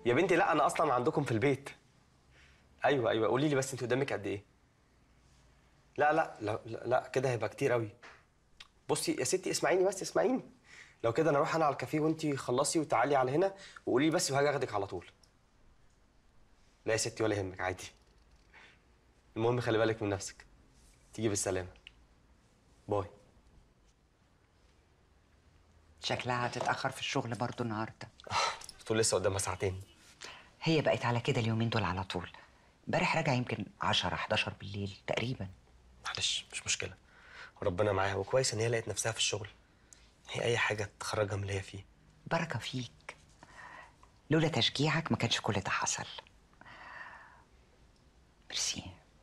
يا بنتي لا انا اصلا عندكم في البيت ايوه ايوه قولي لي بس انت قدامك قد ايه لا لا لا لا, لا كده هيبقى كتير قوي بصي يا ستي اسمعيني بس اسمعيني لو كده انا اروح انا على الكافيه وانت خلصي وتعالي على هنا وقولي لي بس وهاجي اخدك على طول لا يا ستي ولا يهمك عادي المهم خلي بالك من نفسك تيجي بالسلامه باي شكلها هتتأخر في الشغل برضو النهاردة طول لسه قدامها ساعتين هي بقت على كده اليومين دول على طول امبارح راجعة يمكن 10 11 بالليل تقريبا معلش مش مشكله وربنا معاها وكويس ان هي لقت نفسها في الشغل هي اي حاجه تخرجها من اللي هي فيه بركة فيك لولا تشجيعك ما كانش كل ده حصل ميرسي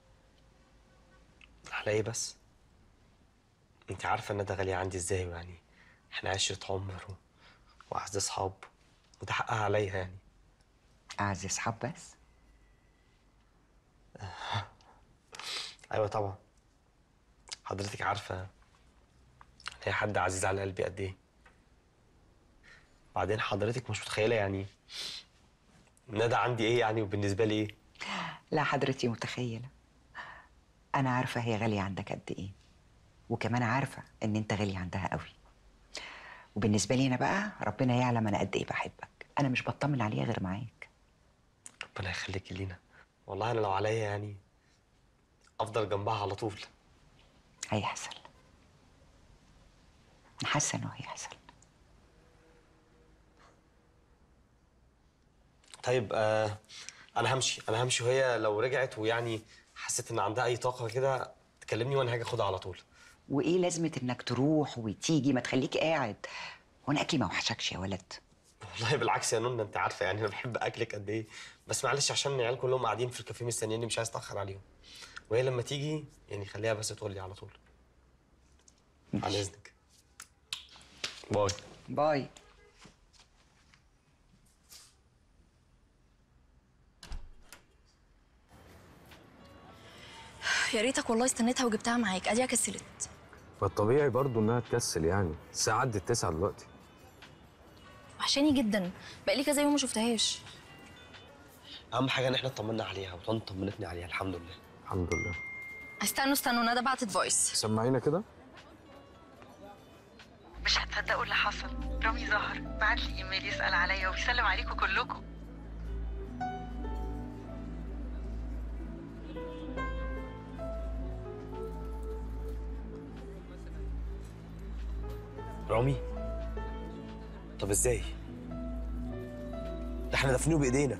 على ايه بس انت عارفه ان ده غالي عندي ازاي يعني احنا عشرة عمر و... واعز اصحاب وده حقها عليا يعني أعز أصحاب بس ايوه طبعا حضرتك عارفه ان هي حد عزيز على قلبي قد ايه بعدين حضرتك مش متخيله يعني ندى عندي ايه يعني وبالنسبه لي ايه لا حضرتي متخيلة أنا عارفة هي غالية عندك قد إيه وكمان عارفة إن أنت غالي عندها قوي وبالنسبة لي أنا بقى ربنا يعلم أنا قد إيه بحبك أنا مش بطمن عليها غير معاك ربنا يخليكي لينا والله انا لو عليا يعني افضل جنبها على طول هيحصل أنا حاسة إنه هيحصل طيب آه انا همشي انا همشي وهي لو رجعت ويعني حسيت ان عندها اي طاقه كده تكلمني وانا هاجي اخدها على طول وإيه لازمة إنك تروح وتيجي ما تخليك قاعد وأنا أكلي ما وحشكش يا ولد والله بالعكس يا نونا انت عارفه يعني انا بحب اكلك قد ايه بس معلش عشان العيال كلهم قاعدين في الكافيه مستنيني مش عايز اتاخر عليهم وهي لما تيجي يعني خليها بس تقول لي على طول عن اذنك باي باي يا ريتك والله استنيتها وجبتها معاك اديها كسلت فالطبيعي برضو انها تكسل يعني الساعه عدت تسعة دلوقتي وحشاني جدا بقالي كذا يوم ما شفتهاش اهم حاجه ان احنا اطمنا عليها وطنط طمنتني عليها الحمد لله الحمد لله استنوا استنوا ندى بعتت فويس سمعينا كده مش هتصدقوا اللي حصل رامي ظهر بعت لي ايميل يسال عليا ويسلم عليكم كلكم رامي طب ازاي ده احنا دفنوه بايدينا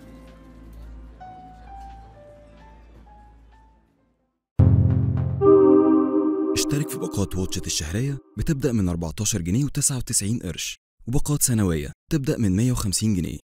اشترك في باقات واتشت الشهرية بتبدأ من 14 جنيه و99 قرش وباقات سنوية تبدأ من 150 جنيه